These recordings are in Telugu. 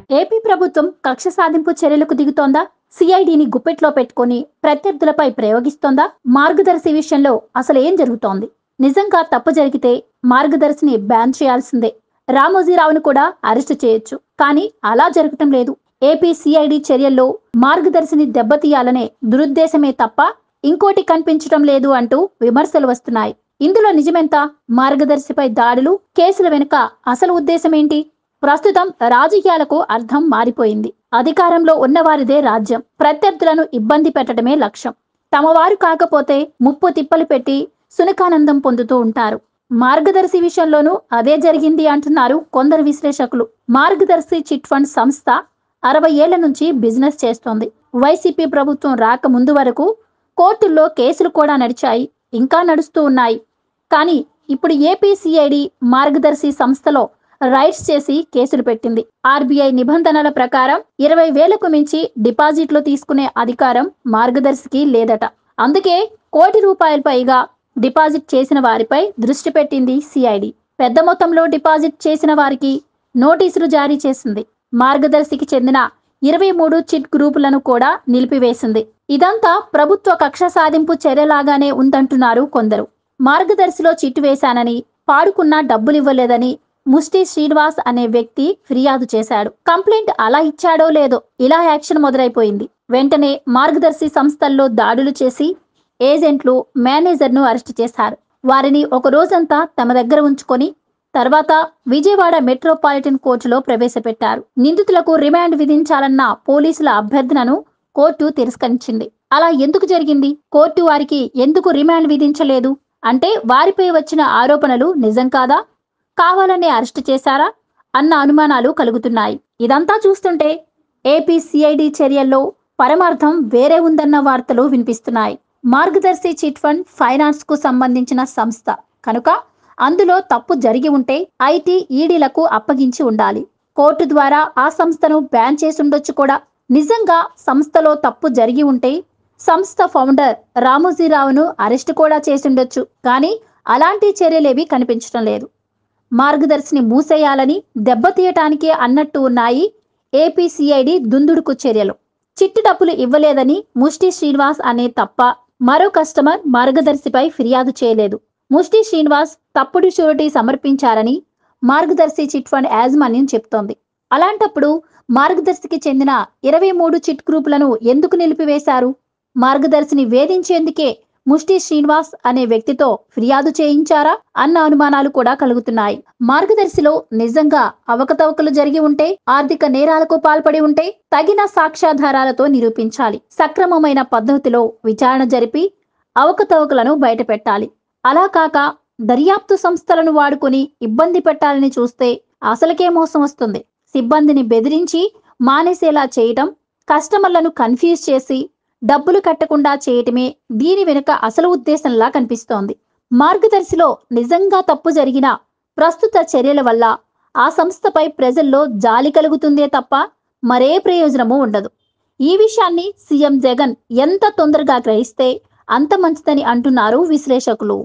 ఏపీ ప్రభుత్వం కక్ష సాధింపు చర్యలకు దిగుతోందా సిఐడిని గుప్పెట్లో పెట్టుకొని ప్రత్యర్థులపై ప్రయోగిస్తోందా మార్గదర్శి విషయంలో అసలు ఏం జరుగుతోంది నిజంగా తప్పు జరిగితే మార్గదర్శిని బ్యాన్ చేయాల్సిందే రామోజీరావును కూడా అరెస్టు చేయొచ్చు కానీ అలా జరగటం లేదు ఏపీ సిఐడి చర్యల్లో మార్గదర్శిని దెబ్బతీయాలనే దురుద్దేశమే తప్ప ఇంకోటి కనిపించడం లేదు అంటూ విమర్శలు వస్తున్నాయి ఇందులో నిజమెంత మార్గదర్శిపై దాడులు కేసుల వెనుక అసలు ఉద్దేశం ఏంటి ప్రస్తుతం రాజకీయాలకు అర్థం మారిపోయింది అధికారంలో ఉన్నవారిదే రాజ్యం ప్రత్యర్థులను ఇబ్బంది పెట్టడమే లక్ష్యం తమవారు కాకపోతే ముప్పు తిప్పలు పెట్టి సునకానందం పొందుతూ ఉంటారు మార్గదర్శి విషయంలోనూ అదే జరిగింది అంటున్నారు కొందరు విశ్లేషకులు మార్గదర్శి చిట్ ఫండ్ సంస్థ అరవై ఏళ్ల నుంచి బిజినెస్ చేస్తోంది వైసీపీ ప్రభుత్వం రాక ముందు వరకు కోర్టుల్లో కేసులు కూడా నడిచాయి ఇంకా నడుస్తూ ఉన్నాయి కానీ ఇప్పుడు ఏపీ సిఐడి మార్గదర్శి సంస్థలో రైట్స్ చేసి కేసులు పెట్టింది ఆర్బీఐ నిబంధనల ప్రకారం ఇరవై వేలకు మించి డిపాజిట్లు తీసుకునే అధికారం మార్గదర్శికి లేదట అందుకే కోటి రూపాయల పైగా డిపాజిట్ చేసిన వారిపై దృష్టి పెట్టింది సిఐడి పెద్ద మొత్తంలో డిపాజిట్ చేసిన వారికి నోటీసులు జారీ చేసింది మార్గదర్శికి చెందిన ఇరవై మూడు చిట్ గ్రూపులను కూడా నిలిపివేసింది ఇదంతా ప్రభుత్వ కక్ష సాధింపు చర్యలాగానే ఉందంటున్నారు కొందరు మార్గదర్శిలో చిట్టు వేశానని పాడుకున్న డబ్బులివ్వలేదని ముష్టి శ్రీనివాస్ అనే వ్యక్తి ఫిర్యాదు చేశాడు కంప్లైంట్ అలా ఇచ్చాడో లేదో ఇలా యాక్షన్ మొదలైపోయింది వెంటనే మార్గదర్శి సంస్థల్లో దాడులు చేసి ఏజెంట్లు మేనేజర్ను అరెస్టు చేశారు వారిని ఒక రోజంతా తమ దగ్గర ఉంచుకొని తర్వాత విజయవాడ మెట్రోపాలిటన్ కోర్టులో ప్రవేశపెట్టారు నిందితులకు రిమాండ్ విధించాలన్న పోలీసుల అభ్యర్థనను కోర్టు తిరస్కరించింది అలా ఎందుకు జరిగింది కోర్టు వారికి ఎందుకు రిమాండ్ విధించలేదు అంటే వారిపై వచ్చిన ఆరోపణలు నిజం కాదా కావాలనే అరెస్టు చేశారా అన్న అనుమానాలు కలుగుతున్నాయి ఇదంతా చూస్తుంటే ఏపీ సిఐడి చర్యల్లో పరమార్థం వేరే ఉందన్న వార్తలు వినిపిస్తున్నాయి మార్గదర్శి చిట్ ఫండ్ ఫైనాన్స్ కు సంబంధించిన సంస్థ కనుక అందులో తప్పు జరిగి ఉంటే ఐటీ ఈడీలకు అప్పగించి ఉండాలి కోర్టు ద్వారా ఆ సంస్థను బ్యాన్ చేసి ఉండొచ్చు కూడా నిజంగా సంస్థలో తప్పు జరిగి ఉంటే సంస్థ ఫౌండర్ రామోజీరావును అరెస్టు కూడా చేసుండొచ్చు కానీ అలాంటి చర్యలేవి కనిపించడం లేదు మార్గదర్శిని మూసేయాలని దెబ్బతీయటానికే అన్నట్టు ఉన్నాయి ఏపీసీఐడి దుందుడుకు చర్యలు చిట్టి డబ్బులు ఇవ్వలేదని ముష్టి శ్రీనివాస్ అనే తప్ప మరో కస్టమర్ మార్గదర్శిపై ఫిర్యాదు చేయలేదు ముష్టి శ్రీనివాస్ తప్పుడు షూరిటీ సమర్పించారని మార్గదర్శి చిట్ ఫండ్ యాజమాన్యం చెప్తోంది అలాంటప్పుడు మార్గదర్శికి చెందిన ఇరవై మూడు చిట్ గ్రూపులను ఎందుకు నిలిపివేశారు మార్గదర్శిని వేధించేందుకే ముష్టి శ్రీనివాస్ అనే వ్యక్తితో ఫిర్యాదు చేయించారా అన్న అనుమానాలు కూడా కలుగుతున్నాయి మార్గదర్శిలో నిజంగా అవకతవకలు జరిగి ఉంటే ఆర్థిక నేరాలకు పాల్పడి ఉంటే తగిన సాక్ష్యాధారాలతో నిరూపించాలి సక్రమమైన పద్ధతిలో విచారణ జరిపి అవకతవకలను బయటపెట్టాలి అలా కాక దర్యాప్తు సంస్థలను వాడుకొని ఇబ్బంది పెట్టాలని చూస్తే అసలుకే మోసం వస్తుంది సిబ్బందిని బెదిరించి మానేసేలా చేయటం కస్టమర్లను కన్ఫ్యూజ్ చేసి డబ్బులు కట్టకుండా చేయటమే దీని వెనుక అసలు ఉద్దేశంలా కనిపిస్తోంది మార్గదర్శిలో నిజంగా తప్పు జరిగిన ప్రస్తుత చర్యల వల్ల ఆ సంస్థపై ప్రజల్లో జాలి కలుగుతుందే తప్ప మరే ప్రయోజనము ఉండదు ఈ విషయాన్ని సీఎం జగన్ ఎంత తొందరగా గ్రహిస్తే అంత మంచిదని అంటున్నారు విశ్లేషకులు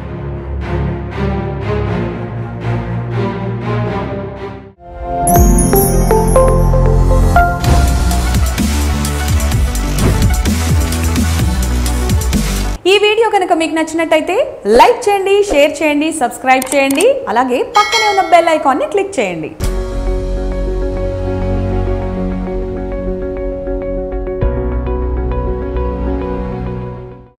ఈ వీడియో కనుక మీకు నచ్చినట్టయితే లైక్ చేయండి షేర్ చేయండి సబ్స్క్రైబ్ చేయండి అలాగే పక్కనే ఉన్న బెల్ ఐకాన్ని క్లిక్ చేయండి